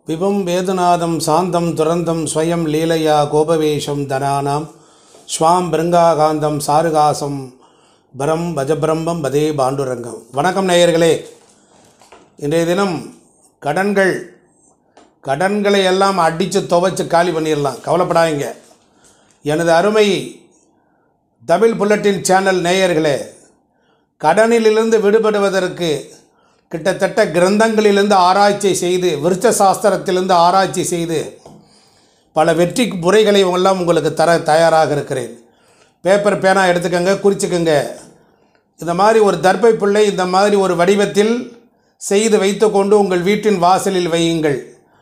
விபம் வேதுநாதம் சாந்தம் துரந்தம் ஸ்வயம் லீலையா கோபவேஷம் தனானாம் ஸ்வாம் பிருங்காகாந்தம் சாருகாசம் பரம் பஜபிரம்பம் பதே பாண்டுரங்கம் வணக்கம் நேயர்களே இன்றைய தினம் கடன்கள் கடன்களை எல்லாம் அடித்து துவைச்சு காலி பண்ணிடலாம் கவலைப்படாதீங்க எனது அருமை தமிழ் புல்லட்டின் சேனல் நேயர்களே கடனிலிருந்து விடுபடுவதற்கு கிட்டத்தட்ட கிரந்தங்களிலிருந்து ஆராய்ச்சி செய்து விருச்ச சாஸ்திரத்திலிருந்து ஆராய்ச்சி செய்து பல வெற்றி முறைகளை எல்லாம் உங்களுக்கு தர தயாராக இருக்கிறேன் பேப்பர் பேனா எடுத்துக்கோங்க குறிச்சிக்கோங்க இந்த மாதிரி ஒரு தர்பை பிள்ளை இந்த மாதிரி ஒரு வடிவத்தில் செய்து வைத்துக்கொண்டு உங்கள் வீட்டின் வாசலில் வையுங்கள்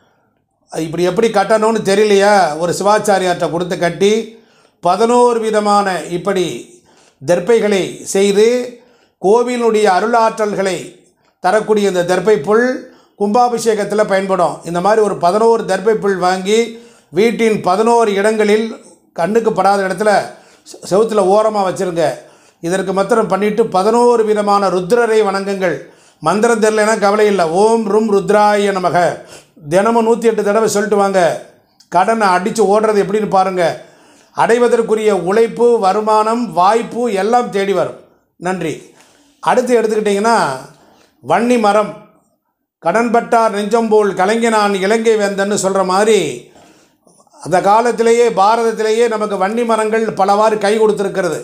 அது இப்படி எப்படி கட்டணும்னு தெரியலையா ஒரு சிவாச்சாரியார்கிட்ட கொடுத்து கட்டி பதினோரு விதமான இப்படி தர்பைகளை செய்து கோவிலுடைய அருளாற்றல்களை தரக்கூடிய இந்த தர்பை புல் கும்பாபிஷேகத்தில் பயன்படும் இந்த மாதிரி ஒரு பதினோரு தர்பை புல் வாங்கி வீட்டின் பதினோரு இடங்களில் கண்ணுக்கு படாத இடத்துல செவுத்தில் ஓரமாக வச்சுருங்க இதற்கு மாத்திரம் பண்ணிவிட்டு பதினோரு விதமான ருத்ரரை வணங்குங்கள் மந்திரம் தெரியலனா கவலை இல்லை ஓம் ரும் ருத்ராய நமக தினமும் நூற்றி எட்டு தடவை சொல்லிட்டு வாங்க கடனை அடித்து ஓடுறது எப்படின்னு பாருங்கள் அடைவதற்குரிய உழைப்பு வருமானம் வாய்ப்பு எல்லாம் தேடி வரும் நன்றி அடுத்து எடுத்துக்கிட்டிங்கன்னா வன்னி மரம் கடன்பட்டார் நெஞ்சம்போல் கலைஞனான் இலங்கை வேந்தன்னு சொல்கிற மாதிரி அந்த காலத்திலேயே பாரதத்திலேயே நமக்கு வன்னி மரங்கள் பலவாறு கை கொடுத்துருக்கிறது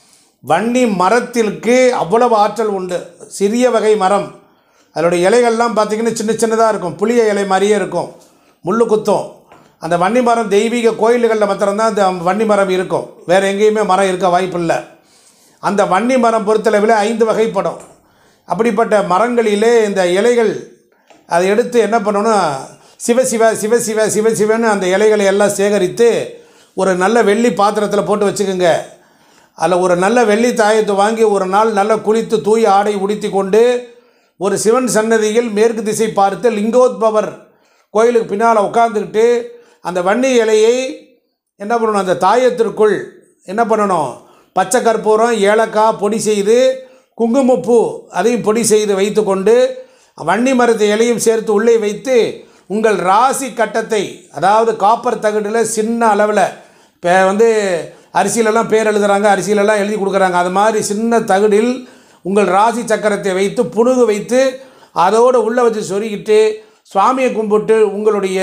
வன்னி மரத்திற்கு அவ்வளவு ஆற்றல் உண்டு சிறிய வகை மரம் அதனுடைய இலைகள்லாம் பார்த்திங்கன்னா சின்ன சின்னதாக இருக்கும் புளிய இலை மாதிரியே இருக்கும் முள்ளு குத்தும் அந்த வன்னி மரம் தெய்வீக கோயில்களில் மாத்திரம்தான் அந்த வன்னி மரம் இருக்கும் வேறு எங்கேயுமே மரம் இருக்க வாய்ப்பில்லை அந்த வன்னி மரம் பொறுத்தளவில் ஐந்து வகைப்படும் அப்படிப்பட்ட மரங்களிலே இந்த இலைகள் அதை எடுத்து என்ன பண்ணணும் சிவ சிவ சிவ சிவ சிவ சிவன்னு அந்த இலைகளை எல்லாம் சேகரித்து ஒரு நல்ல வெள்ளி பாத்திரத்தில் போட்டு வச்சுக்கோங்க அதில் ஒரு நல்ல வெள்ளி தாயத்தை வாங்கி ஒரு நாள் நல்லா குளித்து தூய் ஆடை உடுத்தி கொண்டு ஒரு சிவன் சன்னதியில் மேற்கு திசை பார்த்து லிங்கோத்பவர் கோயிலுக்கு பின்னால் உட்காந்துக்கிட்டு அந்த வன்னி இலையை என்ன பண்ணணும் அந்த தாயத்திற்குள் என்ன பண்ணணும் பச்சை கற்பூரம் ஏலக்காய் பொடி செய்து குங்குமப்பூ அதையும் பொடி செய்து வைத்துக்கொண்டு வன்னி மரத்து இலையும் சேர்த்து உள்ளே வைத்து உங்கள் ராசி கட்டத்தை அதாவது காப்பர் தகடில் சின்ன அளவில் இப்போ வந்து அரிசியிலலாம் பேர் எழுதுகிறாங்க அரிசியிலலாம் எழுதி கொடுக்குறாங்க அது மாதிரி சின்ன தகடில் உங்கள் ராசி சக்கரத்தை வைத்து புணுகு வைத்து அதோடு உள்ளே வச்சு சொருகிட்டு சுவாமியை கும்பிட்டு உங்களுடைய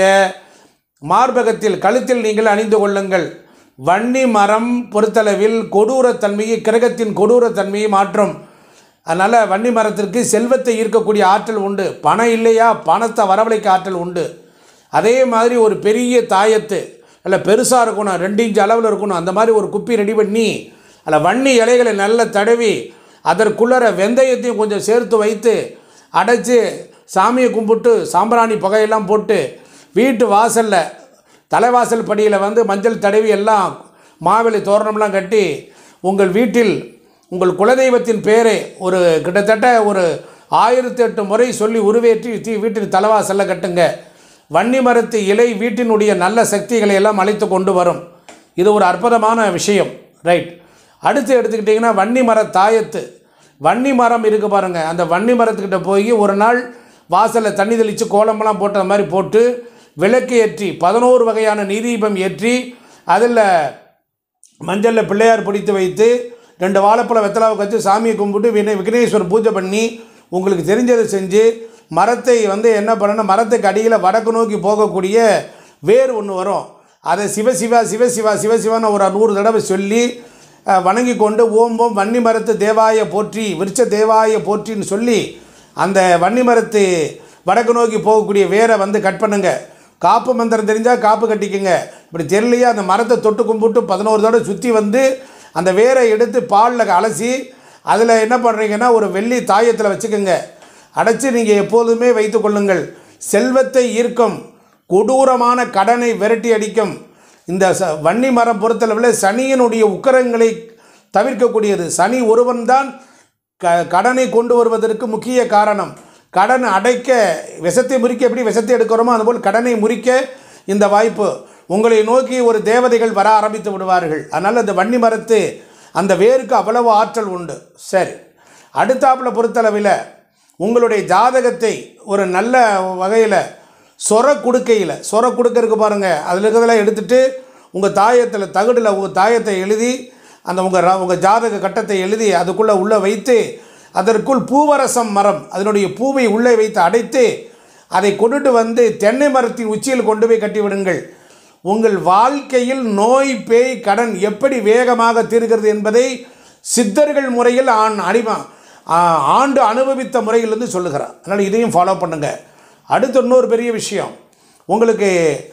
மார்பகத்தில் கழுத்தில் நீங்கள் அணிந்து கொள்ளுங்கள் வன்னி மரம் பொறுத்தளவில் கொடூரத்தன்மையை கிரகத்தின் கொடூரத்தன்மையை மாற்றும் அதனால் வன்னி மரத்திற்கு செல்வத்தை ஈர்க்கக்கூடிய ஆற்றல் உண்டு பணம் இல்லையா பணத்தை வரவழைக்க ஆற்றல் உண்டு அதே மாதிரி ஒரு பெரிய தாயத்து அதில் பெருசாக இருக்கணும் ரெண்டு இன்ச் அளவில் இருக்கணும் அந்த மாதிரி ஒரு குப்பி ரெடி பண்ணி அதில் வன்னி இலைகளை நல்லா தடவி அதற்குள்ளற வெந்தயத்தையும் கொஞ்சம் சேர்த்து வைத்து அடைச்சி சாமியை கும்பிட்டு சாம்பிராணி புகையெல்லாம் போட்டு வீட்டு வாசலில் தலைவாசல் படியில் வந்து மஞ்சள் தடவி எல்லாம் மாவிலை தோரணம்லாம் கட்டி உங்கள் வீட்டில் உங்கள் குலதெய்வத்தின் பேரை ஒரு கிட்டத்தட்ட ஒரு ஆயிரத்தி எட்டு முறை சொல்லி உருவேற்றி தீ வீட்டின் தலைவாசலில் கட்டுங்க வன்னி மரத்து இலை வீட்டினுடைய நல்ல சக்திகளை எல்லாம் அழைத்து கொண்டு வரும் இது ஒரு அற்புதமான விஷயம் ரைட் அடுத்து எடுத்துக்கிட்டிங்கன்னா வன்னி மர தாயத்து வன்னி மரம் இருக்குது பாருங்கள் அந்த வன்னி மரத்துக்கிட்ட போய் ஒரு நாள் வாசலில் தண்ணி தெளித்து கோலமெல்லாம் போட்டு அந்த மாதிரி போட்டு விளக்கு ஏற்றி பதினோரு வகையான நீதீபம் ஏற்றி அதில் மஞ்சளில் பிள்ளையார் பிடித்து வைத்து ரெண்டு வாழைப்பழம் வெத்தலாவை வச்சு சாமியை கும்பிட்டு வினை விக்னேஸ்வரர் பூஜை பண்ணி உங்களுக்கு தெரிஞ்சதை செஞ்சு மரத்தை வந்து என்ன பண்ணணும் மரத்துக்கு அடியில் வடக்கு நோக்கி போகக்கூடிய வேர் ஒன்று வரும் அதை சிவசிவா சிவசிவா சிவசிவான்னு ஒரு நூறு தடவை சொல்லி வணங்கி கொண்டு ஓம் ஓம் வன்னி மரத்து தேவாய போற்றி விருட்ச தேவாய போற்றின்னு சொல்லி அந்த வன்னி மரத்து வடக்கு நோக்கி போகக்கூடிய வேரை வந்து கட் பண்ணுங்க காப்பு மந்திரம் தெரிஞ்சால் காப்பு கட்டிக்கோங்க இப்படி தெரியலையா அந்த மரத்தை தொட்டு கும்பிட்டு பதினோரு தடவை சுற்றி வந்து அந்த வேரை எடுத்து பாலில் அலசி அதில் என்ன பண்ணுறீங்கன்னா ஒரு வெள்ளி தாயத்தில் வச்சுக்கோங்க அடைச்சி நீங்கள் எப்போதுமே வைத்து கொள்ளுங்கள் செல்வத்தை ஈர்க்கும் கொடூரமான கடனை விரட்டி அடிக்கும் இந்த ச வன்னி மரம் பொறுத்தளவில் சனியினுடைய உக்கரங்களை தவிர்க்கக்கூடியது சனி ஒருவன்தான் க கடனை கொண்டு வருவதற்கு முக்கிய காரணம் கடன் அடைக்க விஷத்தை முறிக்க எப்படி விஷத்தை எடுக்கிறோமோ அதுபோல் கடனை முறிக்க இந்த வாய்ப்பு உங்களை நோக்கி ஒரு தேவதைகள் வர ஆரம்பித்து விடுவார்கள் அதனால் இந்த வன்னி மரத்து அந்த வேருக்கு அவ்வளவு ஆற்றல் உண்டு சரி அடுத்தாப்புல பொறுத்தளவில் உங்களுடைய ஜாதகத்தை ஒரு நல்ல வகையில் சொர குடுக்கையில் சொர குடுக்கை இருக்கு பாருங்கள் அதில் இருக்கிறதெல்லாம் எடுத்துட்டு உங்கள் தாயத்தில் தகடில் உங்கள் தாயத்தை எழுதி அந்த உங்கள் உங்கள் ஜாதக கட்டத்தை எழுதி அதுக்குள்ளே உள்ளே வைத்து அதற்குள் பூவரசம் மரம் அதனுடைய பூவை உள்ளே வைத்து அடைத்து அதை கொண்டுட்டு வந்து தென்னை மரத்தின் உச்சியில் கொண்டு போய் கட்டி விடுங்கள் உங்கள் வாழ்க்கையில் நோய் பேய் கடன் எப்படி வேகமாக தீர்கிறது என்பதை சித்தர்கள் முறையில் ஆண் அடிமா ஆ, ஆண்டு அனுபவித்த முறையிலிருந்து சொல்லுகிறார் அதனால் இதையும் ஃபாலோ பண்ணுங்கள் அடுத்து இன்னொரு பெரிய விஷயம் உங்களுக்கு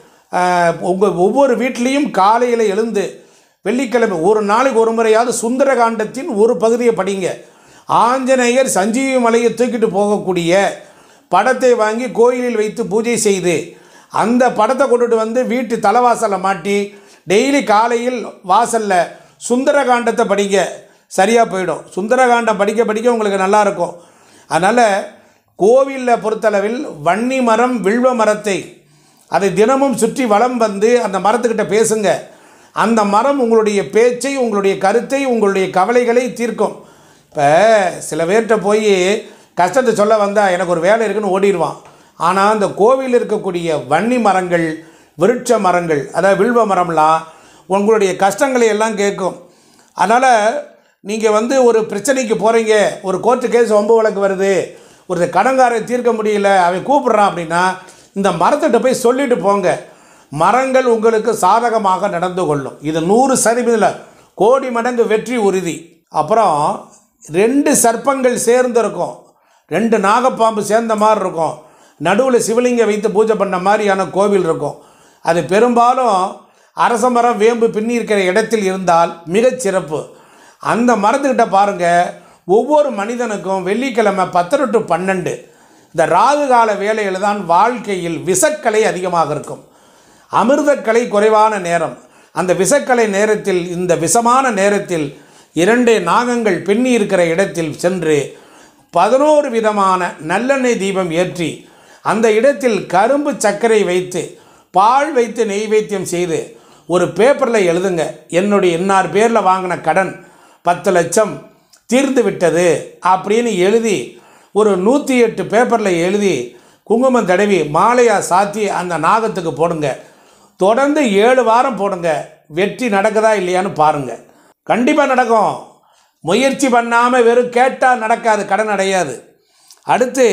உங்கள் ஒவ்வொரு வீட்லேயும் காலையில் எழுந்து வெள்ளிக்கிழமை ஒரு நாளைக்கு ஒரு முறையாவது சுந்தரகாண்டத்தின் ஒரு பகுதியை படிங்க ஆஞ்சநேயர் சஞ்சீவி மலையை தூக்கிட்டு போகக்கூடிய படத்தை வாங்கி கோயிலில் வைத்து பூஜை செய்து அந்த படத்தை கொண்டுட்டு வந்து வீட்டு தலைவாசலில் மாட்டி டெய்லி காலையில் வாசலில் சுந்தரகாண்டத்தை படிங்க சரியாக போயிடும் சுந்தரகாண்டம் படிக்க படிக்க உங்களுக்கு நல்லா இருக்கும் அதனால் கோவிலில் பொறுத்தளவில் வன்னி மரம் வில்வ மரத்தை அதை தினமும் சுற்றி வலம் வந்து அந்த மரத்துக்கிட்ட பேசுங்க அந்த மரம் உங்களுடைய பேச்சை உங்களுடைய கருத்தை உங்களுடைய கவலைகளை தீர்க்கும் இப்போ சில பேர்கிட்ட போய் கஷ்டத்தை சொல்ல வந்தால் எனக்கு ஒரு வேலை இருக்குன்னு ஓடிடுவான் ஆனால் அந்த கோவிலில் இருக்கக்கூடிய வன்னி மரங்கள் விருட்ச மரங்கள் அதாவது வில்வ மரம்லாம் உங்களுடைய கஷ்டங்களை எல்லாம் கேட்கும் அதனால் நீங்கள் வந்து ஒரு பிரச்சனைக்கு போகிறீங்க ஒரு கோர்ட்டு கேஸ் வம்பு வழக்கு வருது ஒரு கடன்காரை தீர்க்க முடியல அவன் கூப்பிட்றான் அப்படின்னா இந்த மரத்திட்ட போய் சொல்லிட்டு போங்க மரங்கள் உங்களுக்கு சாதகமாக நடந்து கொள்ளும் இது நூறு சதவீதம் கோடி மடங்கு வெற்றி உறுதி அப்புறம் ரெண்டு சர்ப்பங்கள் சேர்ந்திருக்கும் ரெண்டு நாகப்பாம்பு சேர்ந்த மாதிரி இருக்கும் நடுவில் சிவலிங்கம் வைத்து பூஜை பண்ண மாதிரியான கோவில் இருக்கும் அது பெரும்பாலும் அரச மரம் வேம்பு பின்னி இருக்கிற இடத்தில் இருந்தால் மிகச் சிறப்பு அந்த மரத்துக்கிட்ட பாருங்கள் ஒவ்வொரு மனிதனுக்கும் வெள்ளிக்கிழமை பத்தரை டு பன்னெண்டு இந்த ராகு கால வேலையில் தான் வாழ்க்கையில் விசக்கலை அதிகமாக இருக்கும் அமிர்தக்கலை குறைவான நேரம் அந்த விசக்கலை நேரத்தில் இந்த விஷமான நேரத்தில் இரண்டு நாகங்கள் பின்னி இருக்கிற இடத்தில் சென்று பதினோரு விதமான நல்லெண்ணெய் தீபம் ஏற்றி அந்த இடத்தில் கரும்பு சர்க்கரை வைத்து பால் வைத்து நெய்வேத்தியம் செய்து ஒரு பேப்பரில் எழுதுங்க என்னுடைய இன்னார் பேரில் வாங்கின கடன் பத்து லட்சம் தீர்ந்து விட்டது அப்படின்னு எழுதி ஒரு நூற்றி எட்டு பேப்பரில் எழுதி குங்குமம் தடவி மாலையாக சாத்தி அந்த நாகத்துக்கு போடுங்க தொடர்ந்து ஏழு வாரம் போடுங்க வெற்றி நடக்குதா இல்லையான்னு பாருங்க கண்டிப்பாக நடக்கும் முயற்சி பண்ணாமல் வெறும் கேட்டால் நடக்காது கடன் அடையாது அடுத்து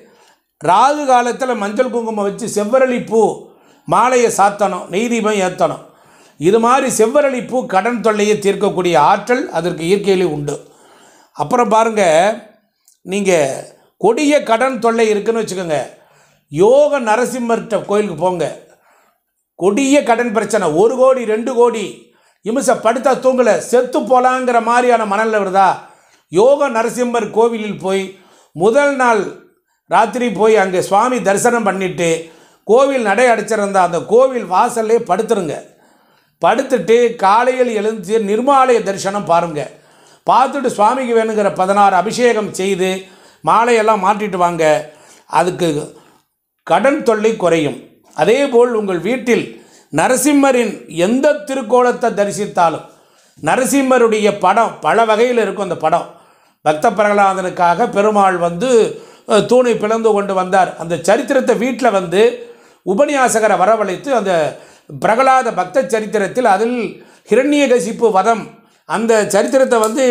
ராகு காலத்தில் மஞ்சள் குங்குமம் வச்சு செவ்வரளி பூ மாலையை சாத்தணும் நெய் தீபம் ஏற்றணும் இது மாதிரி செவ்வரளி பூ கடன் தொல்லையை தீர்க்கக்கூடிய ஆற்றல் அதற்கு இயற்கையிலே உண்டு அப்புறம் பாருங்கள் நீங்கள் கொடிய கடன் தொல்லை இருக்குன்னு வச்சுக்கோங்க யோக நரசிம்மர்கிட்ட கோயிலுக்கு போங்க கொடிய கடன் பிரச்சனை ஒரு கோடி ரெண்டு கோடி இமிச படுத்தா தூங்கலை செத்து போலாங்கிற மாதிரியான மணலில் வருதா யோக நரசிம்மர் கோவிலில் போய் முதல் நாள் ராத்திரி போய் அங்கே சுவாமி தரிசனம் பண்ணிட்டு கோவில் நடை அடைச்சிருந்த அந்த கோவில் வாசல்லே படுத்துருங்க படுத்துட்டு காலையில் எழுந்து நிர்மாலய தரிசனம் பாருங்க பார்த்துட்டு சுவாமிக்கு வேணுங்கிற பதினாறு அபிஷேகம் செய்து மாலையெல்லாம் மாட்டிட்டு வாங்க அதுக்கு கடன் தொல்லை குறையும் அதேபோல் உங்கள் வீட்டில் நரசிம்மரின் எந்த திருக்கோலத்தை தரிசித்தாலும் நரசிம்மருடைய படம் பல வகையில் இருக்கும் அந்த படம் பக்த பிரகலாதனுக்காக பெருமாள் வந்து அஹ், தூணை பிளந்து கொண்டு வந்தார் அந்த சரித்திரத்தை வீட்டில் வந்து உபன்யாசகரை வரவழைத்து அந்த பிரகலாத பக்த சரித்திரத்தில் அதில் ஹிரண்யகசிப்பு வதம் அந்த சரித்திரத்தை வந்து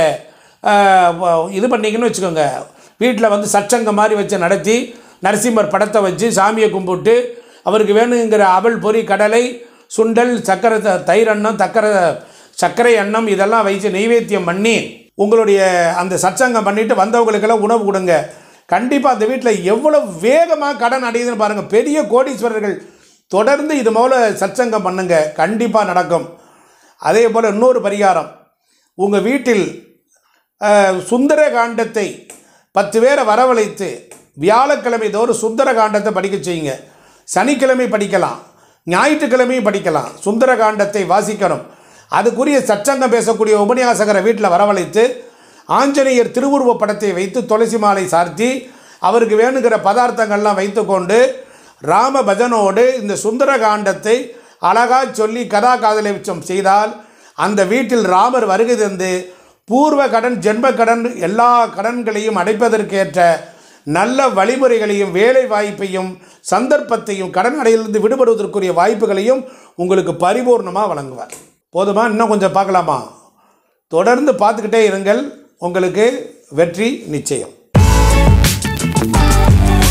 நீங்கள் இது பண்ணீங்கன்னு வச்சுக்கோங்க வீட்டில் வந்து சச்சங்கம் மாதிரி வச்சு நடத்தி நரசிம்மர் படத்தை வச்சு சாமியை கும்பிட்டு அவருக்கு வேணுங்கிற அவல் பொரி கடலை சுண்டல் சக்கரை த- தயிர் அன்னம் தக்கரை சர்க்கரை அன்னம் இதெல்லாம் வைத்து நெய்வேத்தியம் பண்ணி உங்களுடைய அந்த சச்சங்கம் பண்ணிட்டு வந்தவங்களுக்கெல்லாம் உணவு கொடுங்க கண்டிப்பாக அந்த வீட்டில் எவ்வளோ வேகமாக கடன் அடையுதுன்னு பாருங்கள் பெரிய கோடீஸ்வரர்கள் தொடர்ந்து இது போல சச்சங்கம் பண்ணுங்க கண்டிப்பாக நடக்கும் அதே போல் இன்னொரு பரிகாரம் உங்கள் வீட்டில் அஹ், சுந்தர காண்டத்தை பத்து பேரை வரவழைத்து வியாழக்கிழமை தோறும் சுந்தர காண்டத்தை படிக்க செய்யுங்க சனிக்கிழமை படிக்கலாம் ஞாயிற்றுக்கிழமையும் படிக்கலாம் சுந்தர காண்டத்தை வாசிக்கணும் அதுக்குரிய சச்சங்கம் பேசக்கூடிய உபன்யாசகரை வீட்டில் வரவழைத்து ஆஞ்சநேயர் திருவுருவ படத்தை வைத்து துளசி மாலை சார்த்தி அவருக்கு வேணுங்கிற பதார்த்தங்கள்லாம் வைத்துக்கொண்டு ராம பஜனோடு இந்த சுந்தர காண்டத்தை அழகா சொல்லி கதா காதலிச்சம் செய்தால் அந்த வீட்டில் ராமர் வருகை தந்து பூர்வ கடன் ஜென்ம கடன் எல்லா கடன்களையும் அடைப்பதற்கேற்ற நல்ல வழிமுறைகளையும் வேலை வாய்ப்பையும் சந்தர்ப்பத்தையும் கடன் அடையிலிருந்து விடுபடுவதற்குரிய வாய்ப்புகளையும் உங்களுக்கு பரிபூர்ணமாக வழங்குவார் போதுமா இன்னும் கொஞ்சம் பார்க்கலாமா தொடர்ந்து பார்த்துக்கிட்டே இருங்கள் உங்களுக்கு வெற்றி நிச்சயம்